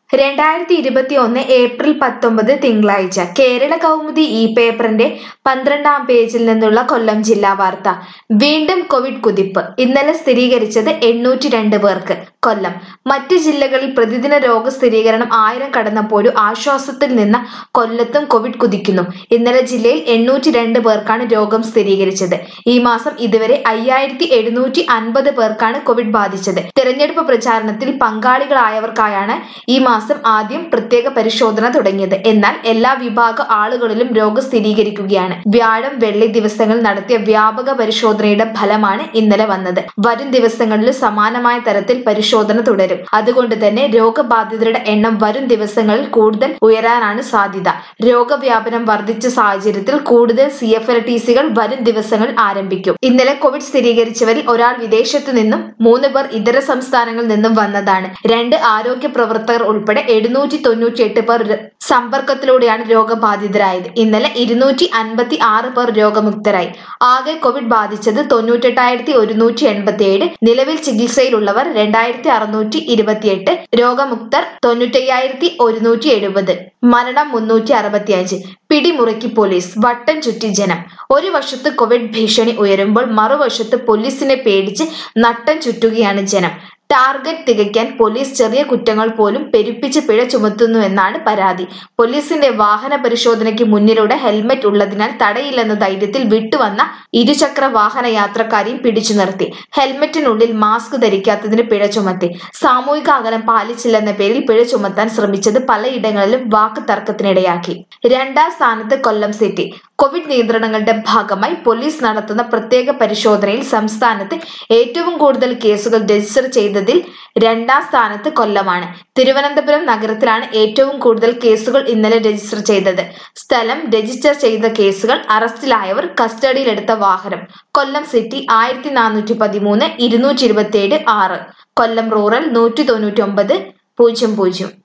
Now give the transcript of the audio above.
രണ്ടായിരത്തി ഇരുപത്തി ഒന്ന് ഏപ്രിൽ പത്തൊമ്പത് തിങ്കളാഴ്ച കേരള കൗമുദി ഈ പേപ്പറിന്റെ പന്ത്രണ്ടാം പേജിൽ നിന്നുള്ള കൊല്ലം ജില്ലാ വാർത്ത വീണ്ടും കോവിഡ് കുതിപ്പ് ഇന്നലെ സ്ഥിരീകരിച്ചത് എണ്ണൂറ്റി രണ്ട് പേർക്ക് കൊല്ലം മറ്റ് ജില്ലകളിൽ പ്രതിദിന രോഗസ്ഥിരീകരണം ആയിരം കടന്നപ്പോഴും ആശ്വാസത്തിൽ നിന്ന കൊല്ലത്തും കോവിഡ് കുതിക്കുന്നു ഇന്നലെ ജില്ലയിൽ എണ്ണൂറ്റി രണ്ട് പേർക്കാണ് രോഗം സ്ഥിരീകരിച്ചത് ഈ മാസം ഇതുവരെ അയ്യായിരത്തി എഴുന്നൂറ്റി അൻപത് പേർക്കാണ് കോവിഡ് ബാധിച്ചത് തെരഞ്ഞെടുപ്പ് പ്രചാരണത്തിൽ പങ്കാളികളായവർക്കായാണ് ഈ മാസം ആദ്യം പ്രത്യേക പരിശോധന തുടങ്ങിയത് എന്നാൽ എല്ലാ വിഭാഗ ആളുകളിലും രോഗം സ്ഥിരീകരിക്കുകയാണ് വ്യാഴം വെള്ളി ദിവസങ്ങളിൽ നടത്തിയ വ്യാപക പരിശോധനയുടെ ഫലമാണ് ഇന്നലെ വന്നത് വരും ദിവസങ്ങളിലും സമാനമായ തരത്തിൽ പരിശോധന തുടരും അതുകൊണ്ട് തന്നെ രോഗബാധിതരുടെ എണ്ണം വരും ദിവസങ്ങളിൽ കൂടുതൽ ഉയരാനാണ് സാധ്യത രോഗവ്യാപനം വർദ്ധിച്ച സാഹചര്യത്തിൽ കൂടുതൽ സി എഫ് എൽ ടി സികൾ വരും ദിവസങ്ങളിൽ ആരംഭിക്കും ഇന്നലെ കോവിഡ് സ്ഥിരീകരിച്ചവരിൽ ഒരാൾ വിദേശത്തു നിന്നും മൂന്ന് പേർ ഇതര സംസ്ഥാനങ്ങളിൽ നിന്നും വന്നതാണ് രണ്ട് ആരോഗ്യ പ്രവർത്തകർ ഉൾപ്പെടെ എഴുന്നൂറ്റി തൊണ്ണൂറ്റി എട്ട് പേർ ര- സമ്പർക്കത്തിലൂടെയാണ് രോഗബാധിതരായത് ഇന്നലെ ഇരുന്നൂറ്റി അൻപത്തി ആറ് പേർ രോഗമുക്തരായി ആകെ കോവിഡ് ബാധിച്ചത് തൊണ്ണൂറ്റെട്ടായിരത്തി ഒരുന്നൂറ്റി എൺപത്തി ഏഴ് നിലവിൽ ചികിത്സയിലുള്ളവർ രണ്ടായിരത്തി അറുന്നൂറ്റി ഇരുപത്തിയെട്ട് രോഗമുക്തർ തൊണ്ണൂറ്റയ്യായിരത്തി ഒരുന്നൂറ്റി എഴുപത് മരണം മുന്നൂറ്റി അറുപത്തിയഞ്ച് പിടിമുറുക്കി പോലീസ് വട്ടം ചുറ്റി ജനം ഒരു വശത്ത് കോവിഡ് ഭീഷണി ഉയരുമ്പോൾ മറുവശത്ത് പോലീസിനെ പേടിച്ച് നട്ടം ചുറ്റുകയാണ് ജനം ടാർഗറ്റ് തികയ്ക്കാൻ പോലീസ് ചെറിയ കുറ്റങ്ങൾ പോലും പെരുപ്പിച്ച് പിഴ ചുമത്തുന്നുവെന്നാണ് പരാതി പോലീസിന്റെ വാഹന പരിശോധനയ്ക്ക് മുന്നിലൂടെ ഹെൽമറ്റ് ഉള്ളതിനാൽ തടയില്ലെന്ന ധൈര്യത്തിൽ വിട്ടുവന്ന ഇരുചക്ര വാഹന യാത്രക്കാരെയും പിടിച്ചു നിർത്തി ഹെൽമറ്റിനുള്ളിൽ മാസ്ക് ധരിക്കാത്തതിന് പിഴ ചുമത്തി സാമൂഹിക അകലം പാലിച്ചില്ലെന്ന പേരിൽ പിഴ ചുമത്താൻ ശ്രമിച്ചത് പലയിടങ്ങളിലും വാക്ക് തർക്കത്തിനിടയാക്കി രണ്ടാം സ്ഥാനത്ത് കൊല്ലം സിറ്റി കോവിഡ് നിയന്ത്രണങ്ങളുടെ ഭാഗമായി പോലീസ് നടത്തുന്ന പ്രത്യേക പരിശോധനയിൽ സംസ്ഥാനത്ത് ഏറ്റവും കൂടുതൽ കേസുകൾ രജിസ്റ്റർ ചെയ്തതിൽ രണ്ടാം സ്ഥാനത്ത് കൊല്ലമാണ് തിരുവനന്തപുരം നഗരത്തിലാണ് ഏറ്റവും കൂടുതൽ കേസുകൾ ഇന്നലെ രജിസ്റ്റർ ചെയ്തത് സ്ഥലം രജിസ്റ്റർ ചെയ്ത കേസുകൾ അറസ്റ്റിലായവർ കസ്റ്റഡിയിലെടുത്ത വാഹനം കൊല്ലം സിറ്റി ആയിരത്തി നാനൂറ്റി പതിമൂന്ന് ഇരുന്നൂറ്റി ഇരുപത്തി ഏഴ് ആറ് കൊല്ലം റൂറൽ നൂറ്റി തൊണ്ണൂറ്റി ഒമ്പത് പൂജ്യം പൂജ്യം